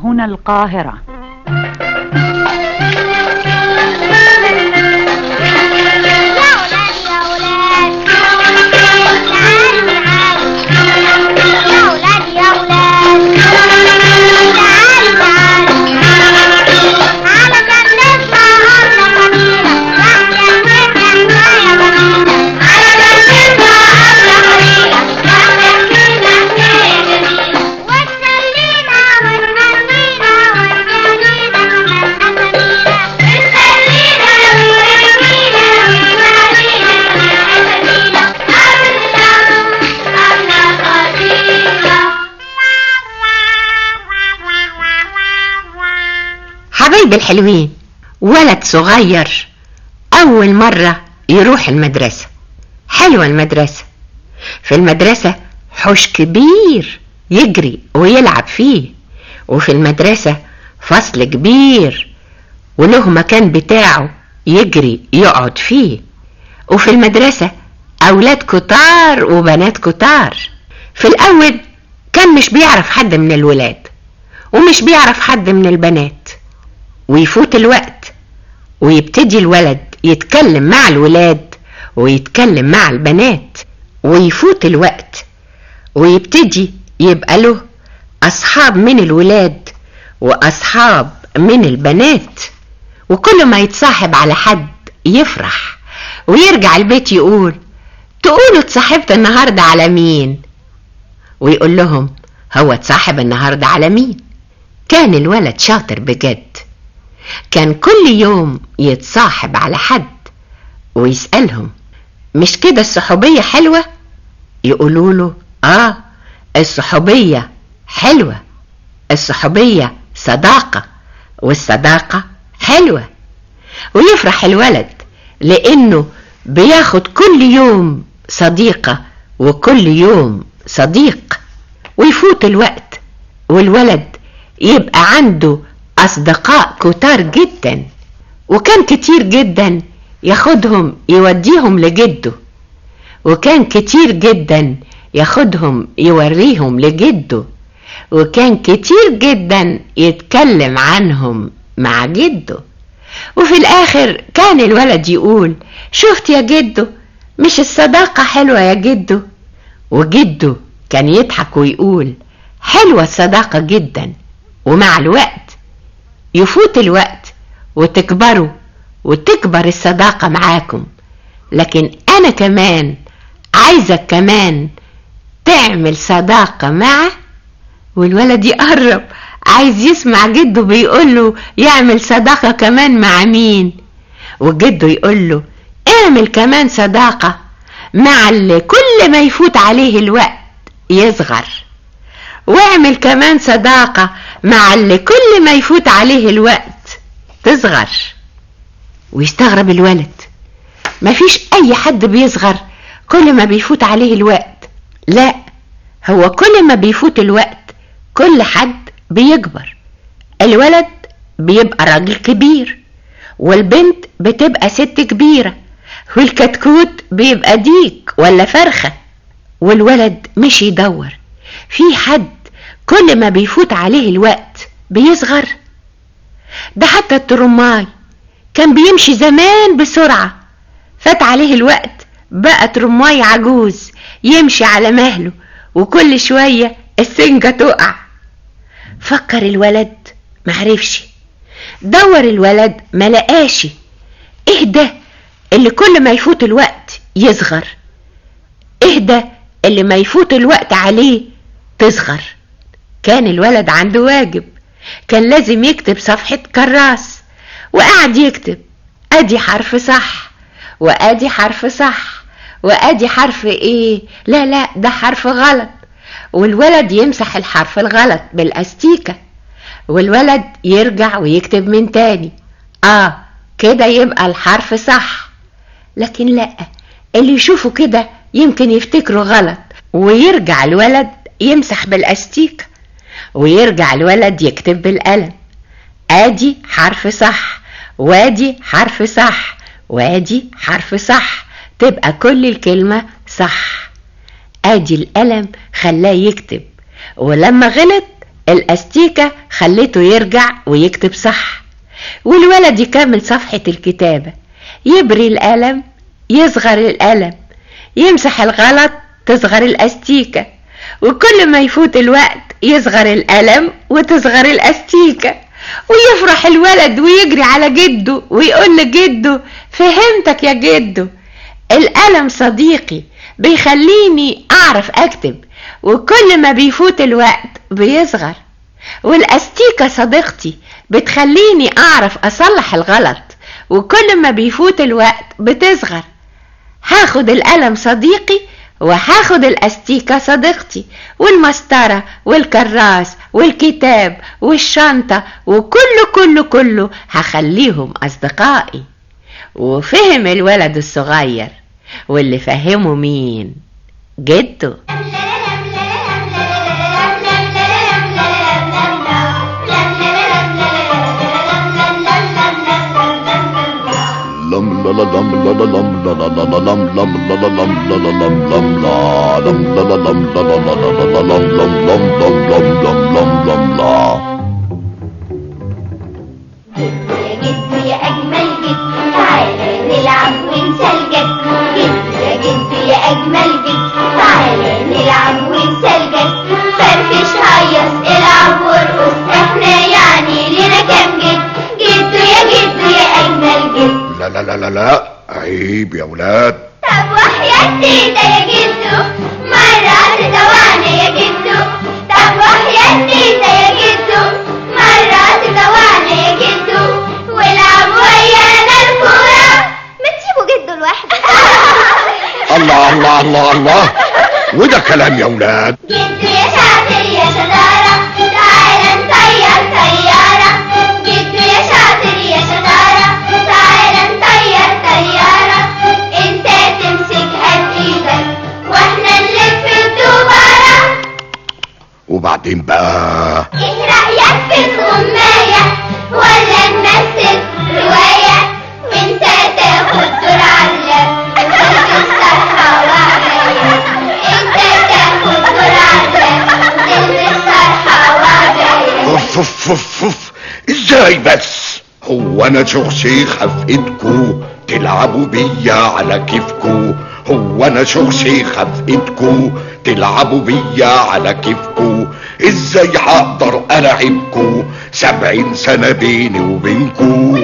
هنا القاهرة حبايب الحلوين ولد صغير أول مرة يروح المدرسة حلوة المدرسة في المدرسة حوش كبير يجري ويلعب فيه وفي المدرسة فصل كبير وله مكان بتاعه يجري يقعد فيه وفي المدرسة أولاد كتار وبنات كتار في الأول كان مش بيعرف حد من الولاد ومش بيعرف حد من البنات ويفوت الوقت ويبتدي الولد يتكلم مع الولاد ويتكلم مع البنات ويفوت الوقت ويبتدي يبقى له أصحاب من الولاد وأصحاب من البنات وكل ما يتصاحب على حد يفرح ويرجع البيت يقول تقولوا اتصاحبت النهاردة على مين ويقول لهم هو اتصاحب النهاردة على مين كان الولد شاطر بجد كان كل يوم يتصاحب على حد ويسألهم مش كده الصحوبية حلوة يقولوا له آه الصحوبية حلوة الصحوبية صداقة والصداقة حلوة ويفرح الولد لأنه بياخد كل يوم صديقة وكل يوم صديق ويفوت الوقت والولد يبقى عنده أصدقاء كتار جدا وكان كتير جدا ياخدهم يوديهم لجده وكان كتير جدا ياخدهم يوريهم لجده وكان كتير جدا يتكلم عنهم مع جده وفي الآخر كان الولد يقول شفت يا جدو مش الصداقة حلوة يا جدو وجده كان يضحك ويقول حلوة الصداقة جدا ومع الوقت يفوت الوقت وتكبروا وتكبر الصداقة معاكم لكن أنا كمان عايزك كمان تعمل صداقة معه والولد يقرب عايز يسمع جده بيقول له يعمل صداقة كمان مع مين وجده يقول له اعمل كمان صداقة مع اللي كل ما يفوت عليه الوقت يصغر واعمل كمان صداقة مع اللي كل ما يفوت عليه الوقت تصغر ويستغرب الولد مفيش اي حد بيصغر كل ما بيفوت عليه الوقت لا هو كل ما بيفوت الوقت كل حد بيكبر الولد بيبقى راجل كبير والبنت بتبقى ست كبيرة والكتكوت بيبقى ديك ولا فرخة والولد مش يدور في حد كل ما بيفوت عليه الوقت بيصغر ده حتى الترماي كان بيمشي زمان بسرعة فات عليه الوقت بقى ترماي عجوز يمشي على مهله وكل شوية السنجة تقع فكر الولد معرفش دور الولد ملقاش ايه ده اللي كل ما يفوت الوقت يصغر ايه ده اللي ما يفوت الوقت عليه تصغر كان الولد عنده واجب كان لازم يكتب صفحة كراس وقعد يكتب ادي حرف صح وادي حرف صح وادي حرف ايه لا لا ده حرف غلط والولد يمسح الحرف الغلط بالاستيكة والولد يرجع ويكتب من تاني اه كده يبقى الحرف صح لكن لا اللي يشوفه كده يمكن يفتكره غلط ويرجع الولد يمسح بالاستيكة ويرجع الولد يكتب بالقلم ادي حرف صح وادي حرف صح وادي حرف صح تبقى كل الكلمة صح ادي القلم خلاه يكتب ولما غلط الاستيكة خليته يرجع ويكتب صح والولد يكمل صفحة الكتابة يبري القلم يصغر القلم يمسح الغلط تصغر الاستيكة وكل ما يفوت الوقت يصغر القلم وتصغر الاستيكة ويفرح الولد ويجري على جده ويقول لجده فهمتك يا جده القلم صديقي بيخليني اعرف اكتب وكل ما بيفوت الوقت بيصغر والاستيكة صديقتي بتخليني اعرف اصلح الغلط وكل ما بيفوت الوقت بتصغر هاخد القلم صديقي وهاخد الاستيكة صديقتي والمسطرة والكراس والكتاب والشنطة وكله كله كله هخليهم اصدقائي وفهم الولد الصغير واللي فهمه مين جده لم لا لا لم لا لا لم لا لا لا لا لم لم لا لا لم لا لا لم لم لا لم لا لا لم لا لا لا لا لا لا لم لم لم لم لم لم لم لم لا يا جد يا أجمل جد تعالى نلعب ونسى الجد جد يا جد يا أجمل جد تعالى نلعب ونسى الجد فرفش هيص العب وارقص احنا يعني لنا كام جد جد يا جد يا أجمل جد لا لا لا لا لا عيب يا ولاد طب وحياة تيتا يا جدو مرة تدوعنا يا جدو طب وحياة تيتا يا جدو مرة تدوعنا يا جدو والعب ويانا الكورة ما تسيبوا جدو لوحده الله الله الله الله وده كلام يا ولاد جدو يا شاطر يا شطارة تعالى نطير طيارة جدو يا شاطر يا شطارة تعالى نطير طيارة انت تمسكها بايدك واحنا نلف الدوبارة وبعدين بقى ايه رأيك في الغماية ولا نمثل رواية وانت تاخد دور علق وتكسر حواجز انت تاخد دور علق وتكسر حواجز اوف اوف اوف اوف ازاي بس هو انا شيخة في ايدكو تلعبوا بيا على كيفكو هو انا شيخة في ايدكو تلعبوا بيا على كيفكو ازاي هقدر العبكو سبعين سنة بيني وبينكو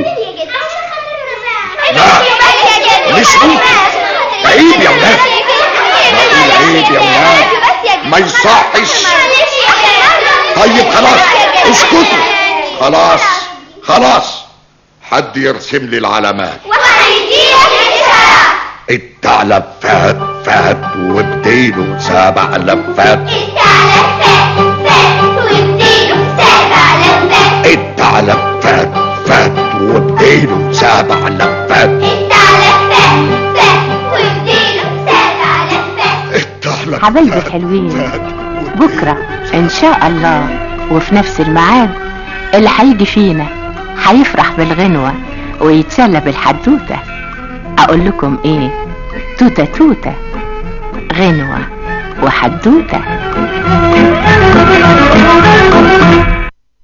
لا، مش ممكن. عيب يا ولاد. بقول عيب يا ولاد. ما يصحش. طيب خلاص اسكتوا خلاص خلاص حد يرسم لي العلامات وهيديك إشارة الثعلب فات فات وبديله سبع لفات الثعلب فات فات واديله سبع لفات الثعلب فات فات وبديله سبع لفات الثعلب فات فات واديله سبع لفات الثعلب حبايبي فات الحلوين فات بكرة إن شاء الله وفي نفس الميعاد اللي هيجي فينا هيفرح بالغنوة ويتسلى بالحدوتة أقول لكم إيه توتة توتة غنوة وحدوتة